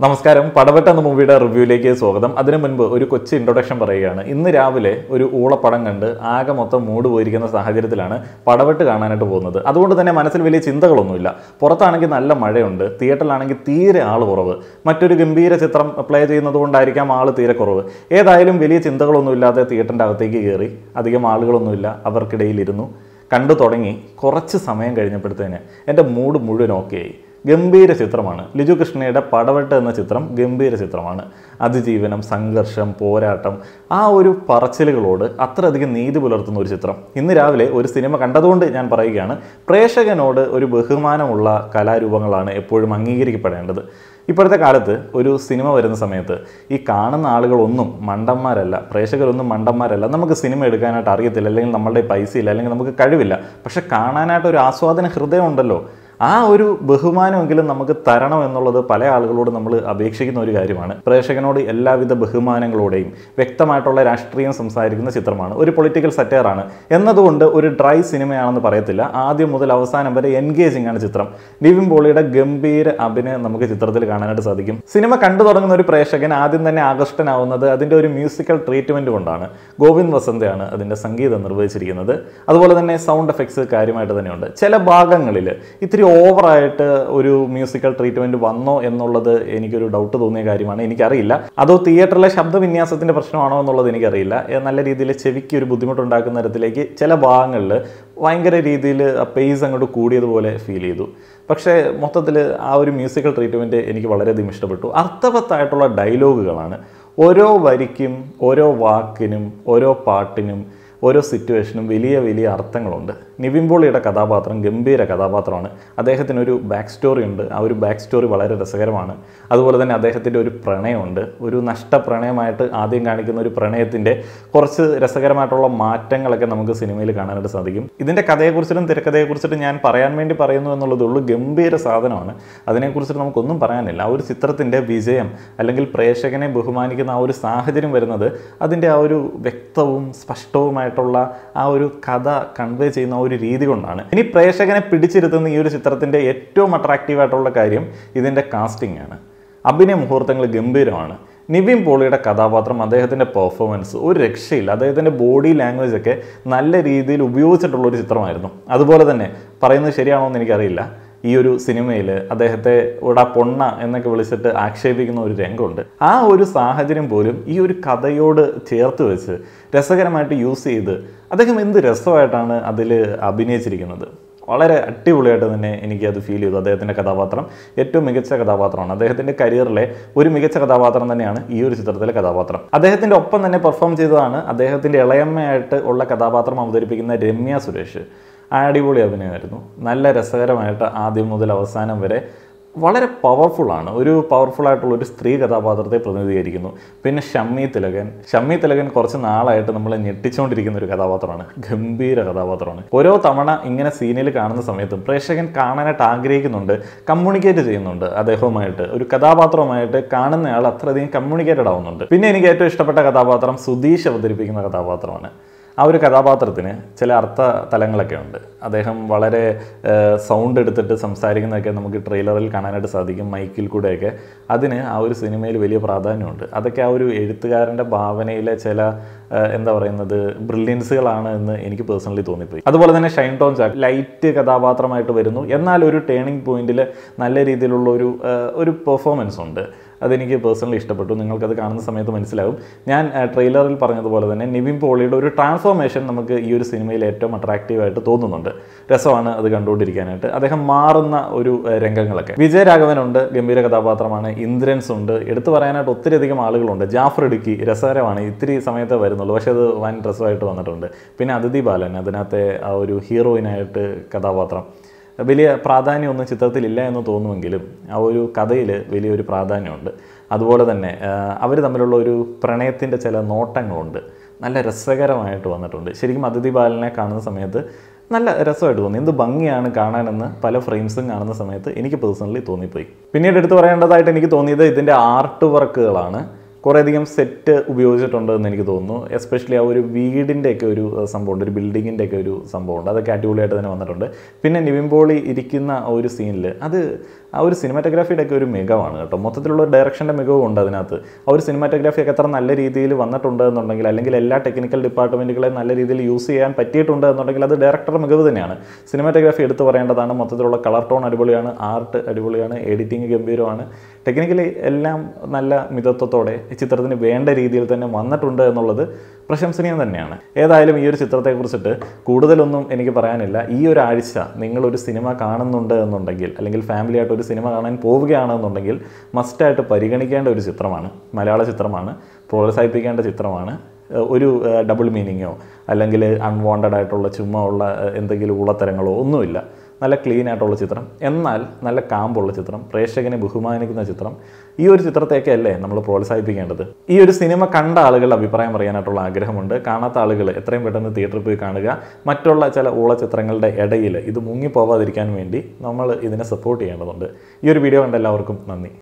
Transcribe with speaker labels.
Speaker 1: നമസ്കാരം പടവട്ട എന്ന മൂവിയുടെ റിവ്യൂയിലേക്ക് സ്വാഗതം അതിനു മുൻപ് ഒരു കൊച്ചു ഇൻട്രൊഡക്ഷൻ പറയുകയാണ് ഇന്ന് രാവിലെ ഒരു ഊളപ്പടം കണ്ട് ആകെ മൊത്തം മൂഡ് പോയിരിക്കുന്ന സാഹചര്യത്തിലാണ് പടവെട്ട് കാണാനായിട്ട് പോകുന്നത് അതുകൊണ്ട് തന്നെ മനസ്സിൽ വലിയ ചിന്തകളൊന്നുമില്ല പുറത്താണെങ്കിൽ നല്ല മഴയുണ്ട് തിയേറ്ററിലാണെങ്കിൽ തീരെ ആൾ കുറവ് മറ്റൊരു ഗംഭീര ചിത്രം പ്ലേ ചെയ്യുന്നത് കൊണ്ടായിരിക്കാം ആൾ തീരെ കുറവ് ഏതായാലും വലിയ ചിന്തകളൊന്നുമില്ലാതെ തിയേറ്ററിൻ്റെ അകത്തേക്ക് കയറി അധികം ആളുകളൊന്നുമില്ല അവർക്കിടയിൽ ഇരുന്നു കണ്ടു തുടങ്ങി കുറച്ച് സമയം കഴിഞ്ഞപ്പോഴത്തേന് എൻ്റെ മൂഡ് മുഴുവൻ ഓക്കെയായി ഗംഭീര ചിത്രമാണ് ലിജു കൃഷ്ണയുടെ പടവെട്ട് എന്ന ചിത്രം ഗംഭീര ചിത്രമാണ് അതിജീവനം സംഘർഷം പോരാട്ടം ആ ഒരു പറച്ചിലുകളോട് അത്രയധികം നീതി പുലർത്തുന്ന ഒരു ചിത്രം ഇന്ന് രാവിലെ ഒരു സിനിമ കണ്ടതുകൊണ്ട് ഞാൻ പറയുകയാണ് പ്രേക്ഷകനോട് ഒരു ബഹുമാനമുള്ള കലാരൂപങ്ങളാണ് എപ്പോഴും അംഗീകരിക്കപ്പെടേണ്ടത് ഇപ്പോഴത്തെ കാലത്ത് ഒരു സിനിമ വരുന്ന സമയത്ത് ഈ കാണുന്ന ആളുകളൊന്നും മണ്ടന്മാരല്ല പ്രേക്ഷകരൊന്നും മണ്ടന്മാരല്ല നമുക്ക് സിനിമ എടുക്കാനായിട്ട് അറിയത്തില്ല അല്ലെങ്കിൽ നമ്മളുടെ പൈസ ഇല്ല അല്ലെങ്കിൽ നമുക്ക് കഴിവില്ല പക്ഷെ കാണാനായിട്ട് ഒരു ആസ്വാദന ഹൃദയം ഉണ്ടല്ലോ ആ ഒരു ബഹുമാനമെങ്കിലും നമുക്ക് തരണം എന്നുള്ളത് പല ആളുകളോട് നമ്മൾ അപേക്ഷിക്കുന്ന ഒരു കാര്യമാണ് പ്രേക്ഷകനോട് എല്ലാവിധ ബഹുമാനങ്ങളോടെയും വ്യക്തമായിട്ടുള്ള രാഷ്ട്രീയം സംസാരിക്കുന്ന ചിത്രമാണ് ഒരു പൊളിറ്റിക്കൽ സറ്റയറാണ് എന്നതുകൊണ്ട് ഒരു ഡ്രൈ സിനിമയാണെന്ന് പറയത്തില്ല ആദ്യം മുതൽ അവസാനം വരെ എൻഗേജിംഗ് ആണ് ചിത്രം നിവിൻ പോളിയുടെ ഗംഭീര അഭിനയം നമുക്ക് ചിത്രത്തിൽ കാണാനായിട്ട് സാധിക്കും സിനിമ കണ്ടു തുടങ്ങുന്ന ഒരു പ്രേക്ഷകൻ ആദ്യം തന്നെ ആകർഷ്ടനാവുന്നത് അതിൻ്റെ ഒരു മ്യൂസിക്കൽ ട്രീറ്റ്മെൻറ്റ് കൊണ്ടാണ് ഗോവിന്ദ് വസന്തയാണ് അതിൻ്റെ സംഗീതം നിർവഹിച്ചിരിക്കുന്നത് അതുപോലെ തന്നെ സൗണ്ട് എഫക്ട്സ് കാര്യമായിട്ട് തന്നെയുണ്ട് ചില ഭാഗങ്ങളിൽ ഇത്തിരി ഓവറായിട്ട് ഒരു മ്യൂസിക്കൽ ട്രീറ്റ്മെൻറ്റ് വന്നോ എന്നുള്ളത് എനിക്കൊരു ഡൗട്ട് തോന്നിയ കാര്യമാണ് എനിക്കറിയില്ല അതോ തിയേറ്ററിലെ ശബ്ദവിന്യാസത്തിൻ്റെ പ്രശ്നമാണോ എന്നുള്ളത് എനിക്കറിയില്ല ഏ, നല്ല രീതിയിൽ ചെവിക്ക് ഒരു ബുദ്ധിമുട്ടുണ്ടാക്കുന്ന തരത്തിലേക്ക് ചില ഭാഗങ്ങളിൽ ഭയങ്കര രീതിയിൽ പേസ് അങ്ങോട്ട് കൂടിയതുപോലെ ഫീൽ ചെയ്തു പക്ഷേ മൊത്തത്തിൽ ആ ഒരു മ്യൂസിക്കൽ ട്രീറ്റ്മെൻറ്റ് എനിക്ക് വളരെയധികം ഇഷ്ടപ്പെട്ടു അർത്ഥവത്തായിട്ടുള്ള ഡയലോഗുകളാണ് ഓരോ വരിക്കും ഓരോ വാക്കിനും ഓരോ പാട്ടിനും ഓരോ സിറ്റുവേഷനും വലിയ വലിയ അർത്ഥങ്ങളുണ്ട് നിവിൻ പോളിയുടെ കഥാപാത്രം ഗംഭീര കഥാപാത്രമാണ് അദ്ദേഹത്തിന് ഒരു ബാക്ക് സ്റ്റോറി ഉണ്ട് ആ ഒരു ബാക്ക് സ്റ്റോറി വളരെ രസകരമാണ് അതുപോലെ തന്നെ അദ്ദേഹത്തിൻ്റെ ഒരു പ്രണയമുണ്ട് ഒരു നഷ്ടപ്രണയമായിട്ട് ആദ്യം കാണിക്കുന്ന ഒരു പ്രണയത്തിൻ്റെ കുറച്ച് രസകരമായിട്ടുള്ള മാറ്റങ്ങളൊക്കെ നമുക്ക് സിനിമയിൽ കാണാനായിട്ട് സാധിക്കും ഇതിൻ്റെ കഥയെക്കുറിച്ചിട്ടും തിരക്കഥയെക്കുറിച്ചിട്ടും ഞാൻ പറയാൻ വേണ്ടി പറയുന്നു എന്നുള്ളതേ ഉള്ളൂ ഗംഭീര സാധനമാണ് അതിനെക്കുറിച്ചിട്ട് നമുക്കൊന്നും പറയാനില്ല ആ ഒരു ചിത്രത്തിൻ്റെ വിജയം അല്ലെങ്കിൽ പ്രേക്ഷകനെ ബഹുമാനിക്കുന്ന ആ ഒരു സാഹചര്യം വരുന്നത് അതിൻ്റെ ആ ഒരു വ്യക്തവും സ്പഷ്ടവുമായിട്ടുള്ള ആ ഒരു കഥ കൺവേ ചെയ്യുന്ന ആ ഒരു രീതി കൊണ്ടാണ് ഇനി പ്രേക്ഷകനെ പിടിച്ചിരുത്തുന്ന ഈ ഒരു ചിത്രത്തിൻ്റെ ഏറ്റവും അട്രാക്റ്റീവ് ആയിട്ടുള്ള കാര്യം ഇതിൻ്റെ കാസ്റ്റിംഗ് ആണ് അഭിനയ മുഹൂർത്തങ്ങൾ ഗംഭീരമാണ് നിവിൻ പോളിയുടെ കഥാപാത്രം അദ്ദേഹത്തിൻ്റെ പെർഫോമൻസ് ഒരു രക്ഷയില്ല അദ്ദേഹത്തിൻ്റെ ബോഡി ലാംഗ്വേജ് ഒക്കെ നല്ല രീതിയിൽ ഉപയോഗിച്ചിട്ടുള്ള ഒരു ചിത്രമായിരുന്നു അതുപോലെ തന്നെ പറയുന്നത് ശരിയാണോ എന്ന് എനിക്കറിയില്ല ഈ ഒരു സിനിമയിൽ അദ്ദേഹത്തെ ഇവിടെ പൊണ്ണ എന്നൊക്കെ വിളിച്ചിട്ട് ആക്ഷേപിക്കുന്ന ഒരു രംഗമുണ്ട് ആ ഒരു സാഹചര്യം പോലും ഈ ഒരു കഥയോട് ചേർത്ത് വെച്ച് രസകരമായിട്ട് യൂസ് ചെയ്ത് അദ്ദേഹം എന്ത് രസമായിട്ടാണ് അതിൽ അഭിനയിച്ചിരിക്കുന്നത് വളരെ അടിപൊളിയായിട്ട് തന്നെ എനിക്ക് അത് ഫീൽ ചെയ്തു അദ്ദേഹത്തിൻ്റെ കഥാപാത്രം ഏറ്റവും മികച്ച കഥാപാത്രമാണ് അദ്ദേഹത്തിൻ്റെ കരിയറിലെ ഒരു മികച്ച കഥാപാത്രം തന്നെയാണ് ഈ ഒരു ചിത്രത്തിലെ കഥാപാത്രം അദ്ദേഹത്തിൻ്റെ ഒപ്പം തന്നെ പെർഫോം ചെയ്തതാണ് അദ്ദേഹത്തിൻ്റെ ഇളയമ്മയായിട്ട് ഉള്ള കഥാപാത്രം അവതരിപ്പിക്കുന്ന രമ്യ സുരേഷ് അടിപൊളി അഭിനയമായിരുന്നു നല്ല രസകരമായിട്ട് ആദ്യം മുതൽ അവസാനം വരെ വളരെ പവർഫുള്ളാണ് ഒരു പവർഫുൾ ആയിട്ടുള്ള ഒരു സ്ത്രീ കഥാപാത്രത്തെ പ്രതിനിധീകരിക്കുന്നു പിന്നെ ഷമ്മി തിലകൻ ഷമ്മി തിലകൻ കുറച്ച് നാളായിട്ട് നമ്മളെ ഞെട്ടിച്ചുകൊണ്ടിരിക്കുന്ന ഒരു കഥാപാത്രമാണ് ഗംഭീര കഥാപാത്രമാണ് ഓരോ തവണ ഇങ്ങനെ സീനിൽ കാണുന്ന സമയത്തും പ്രേക്ഷകൻ കാണാനായിട്ട് ആഗ്രഹിക്കുന്നുണ്ട് കമ്മ്യൂണിക്കേറ്റ് ചെയ്യുന്നുണ്ട് അദ്ദേഹവുമായിട്ട് ഒരു കഥാപാത്രവുമായിട്ട് കാണുന്നയാൾ അത്രയധികം കമ്മ്യൂണിക്കേറ്റഡ് ആവുന്നുണ്ട് പിന്നെ എനിക്ക് ഏറ്റവും ഇഷ്ടപ്പെട്ട കഥാപാത്രം സുധീഷ് അവതരിപ്പിക്കുന്ന കഥാപാത്രമാണ് ആ ഒരു കഥാപാത്രത്തിന് ചില അർത്ഥ തലങ്ങളൊക്കെ ഉണ്ട് അദ്ദേഹം വളരെ സൗണ്ട് എടുത്തിട്ട് സംസാരിക്കുന്നതൊക്കെ നമുക്ക് ട്രെയിലറിൽ കാണാനായിട്ട് സാധിക്കും മൈക്കിൽ കൂടെയൊക്കെ അതിന് ആ ഒരു സിനിമയിൽ വലിയ പ്രാധാന്യമുണ്ട് അതൊക്കെ ആ ഒരു എഴുത്തുകാരൻ്റെ ഭാവനയിലെ ചില ഏഹ്, എന്താ പറയുന്നത് ബ്രില്യൻസുകളാണ് എന്ന് എനിക്ക് പേഴ്സണലി തോന്നിപ്പോയി അതുപോലെ തന്നെ ഷൈൻ ടോൺ ചാക്ക് ലൈറ്റ് കഥാപാത്രമായിട്ട് വരുന്നു എന്നാൽ ഒരു ടേണിംഗ് പോയിന്റിൽ നല്ല രീതിയിലുള്ള ഒരു ഏഹ്, ഒരു പെർഫോമൻസ് ഉണ്ട് അതെനിക്ക് പേഴ്സണലി ഇഷ്ടപ്പെട്ടു നിങ്ങൾക്കത് കാണുന്ന സമയത്ത് മനസ്സിലാവും ഞാൻ ആ, ട്രെയിലറിൽ പറഞ്ഞതുപോലെ തന്നെ നിവിൻ പോളിയുടെ ഒരു ട്രാൻസ്ഫോർമേഷൻ നമുക്ക് ഈ ഒരു സിനിമയിൽ ഏറ്റവും അട്രാക്റ്റീവായിട്ട് തോന്നുന്നുണ്ട് രസമാണ് അത് കണ്ടുകൊണ്ടിരിക്കാനായിട്ട് അദ്ദേഹം മാറുന്ന ഒരു ആ, രംഗങ്ങളൊക്കെ വിജയരാഘവനുണ്ട് ഗംഭീര കഥാപാത്രമാണ് ഇന്ദ്രൻസ് ഉണ്ട് എടുത്തു പറയാനായിട്ട് ഒത്തിരി അധികം ആളുകളുണ്ട് ജാഫർ ഇടുക്കി രസകരമാണ് ഇത്തിരി സമയത്തെ വരുന്നുള്ളൂ പക്ഷേ അത് വൻ രസമായിട്ട് വന്നിട്ടുണ്ട് പിന്നെ അതിഥി ബാലൻ അതിനകത്തെ ആ ഒരു ഹീറോയിനായിട്ട് കഥാപാത്രം വലിയ പ്രാധാന്യമൊന്നും ചിത്രത്തിലില്ല എന്ന് തോന്നുമെങ്കിലും ആ ഒരു കഥയിൽ വലിയൊരു പ്രാധാന്യമുണ്ട് അതുപോലെ തന്നെ അവർ തമ്മിലുള്ള ഒരു പ്രണയത്തിൻ്റെ ചില നോട്ടങ്ങളുണ്ട് നല്ല രസകരമായിട്ട് വന്നിട്ടുണ്ട് ശരിക്കും അതിഥി ബാലനെ കാണുന്ന സമയത്ത് നല്ല രസമായിട്ട് തോന്നി എന്ത് ഭംഗിയാണ് കാണാനെന്ന് പല ഫ്രെയിംസും കാണുന്ന സമയത്ത് എനിക്ക് പേഴ്സണലി തോന്നിപ്പോയി പിന്നീട് എടുത്തു പറയേണ്ടതായിട്ട് എനിക്ക് തോന്നിയത് ഇതിൻ്റെ ആർട്ട് വർക്കുകളാണ് കുറേയധികം സെറ്റ് ഉപയോഗിച്ചിട്ടുണ്ട് എന്ന് എനിക്ക് തോന്നുന്നു എസ്പെഷ്യലി ആ ഒരു വീടിൻ്റെ ഒക്കെ ഒരു അഹ്, സംഭവമുണ്ട് ഒരു ബിൽഡിങ്ങിൻ്റെ ഒക്കെ ഒരു സംഭവമുണ്ട് അതൊക്കെ അടിപൊളിയായിട്ട് തന്നെ വന്നിട്ടുണ്ട് പിന്നെ നിവിൻ പോളി ഇരിക്കുന്ന ആ ഒരു സീനിൽ അത് ആ ഒരു സിനിമാറ്റോഗ്രാഫിയുടെ ഒക്കെ ഒരു മികവാണ് കേട്ടോ മൊത്തത്തിലുള്ള ഒരു ഡയറക്ഷൻ്റെ മികവും ഉണ്ട് അതിനകത്ത് ആ ഒരു സിനിമാറ്റോഗ്രാഫി ഒക്കെ എത്ര നല്ല രീതിയിൽ വന്നിട്ടുണ്ട് എന്നുണ്ടെങ്കിൽ അല്ലെങ്കിൽ എല്ലാ ടെക്നിക്കൽ ഡിപ്പാർട്ട്മെൻറ്റുകളെ നല്ല രീതിയിൽ യൂസ് ചെയ്യാൻ പറ്റിയിട്ടുണ്ട് എന്നുണ്ടെങ്കിൽ അത് ഡയറക്ടറുടെ മികവ് തന്നെയാണ് സിനിമാറ്റോഗ്രാഫി എടുത്തു പറയേണ്ടതാണ് മൊത്തത്തിലുള്ള കളർ ടോൺ അടിപൊളിയാണ് ആർട്ട് അടിപൊളിയാണ് എഡിറ്റിംഗ് ഗംഭീരമാണ് ടെക്നിക്കലി എല്ലാം നല്ല മിതത്വത്തോടെ ഈ ചിത്രത്തിന് വേണ്ട രീതിയിൽ തന്നെ വന്നിട്ടുണ്ട് എന്നുള്ളത് പ്രശംസനീയം തന്നെയാണ് ഏതായാലും ഈ ഒരു ചിത്രത്തെക്കുറിച്ചിട്ട് കൂടുതലൊന്നും എനിക്ക് പറയാനില്ല ഈ ഒരു ആഴ്ച നിങ്ങളൊരു സിനിമ കാണുന്നുണ്ട് എന്നുണ്ടെങ്കിൽ അല്ലെങ്കിൽ ഫാമിലി ആയിട്ട് ഒരു സിനിമ കാണാൻ പോവുകയാണെന്നുണ്ടെങ്കിൽ മസ്റ്റായിട്ട് പരിഗണിക്കേണ്ട ഒരു ചിത്രമാണ് മലയാള ചിത്രമാണ് പ്രോത്സാഹിപ്പിക്കേണ്ട ചിത്രമാണ് ഏഹ് ഒരു ഡബിൾ മീനിങ്ങോ അല്ലെങ്കിൽ അൺവാണ്ടഡ് ആയിട്ടുള്ള ചുമ്മാ ഉള്ള ഏഹ് എന്തെങ്കിലും ഊളത്തരങ്ങളോ ഒന്നുമില്ല നല്ല ക്ലീൻ ആയിട്ടുള്ള ചിത്രം എന്നാൽ നല്ല കാമ്പുള്ള ചിത്രം പ്രേക്ഷകനെ ബഹുമാനിക്കുന്ന ചിത്രം ഈ ഒരു ചിത്രത്തെയൊക്കെ അല്ലേ നമ്മൾ പ്രോത്സാഹിപ്പിക്കേണ്ടത് ഈ ഒരു സിനിമ കണ്ട ആളുകളുടെ അഭിപ്രായം പറയാനായിട്ടുള്ള ആഗ്രഹമുണ്ട് കാണാത്ത ആളുകൾ എത്രയും പെട്ടെന്ന് തിയേറ്ററിൽ പോയി കാണുക മറ്റുള്ള ചില ഊള ചിത്രങ്ങളുടെ ഇടയിൽ ഇത് മുങ്ങിപ്പോവാതിരിക്കാൻ വേണ്ടി നമ്മൾ ഇതിനെ സപ്പോർട്ട് ചെയ്യേണ്ടതുണ്ട് ഈ ഒരു വീഡിയോ കണ്ട എല്ലാവർക്കും നന്ദി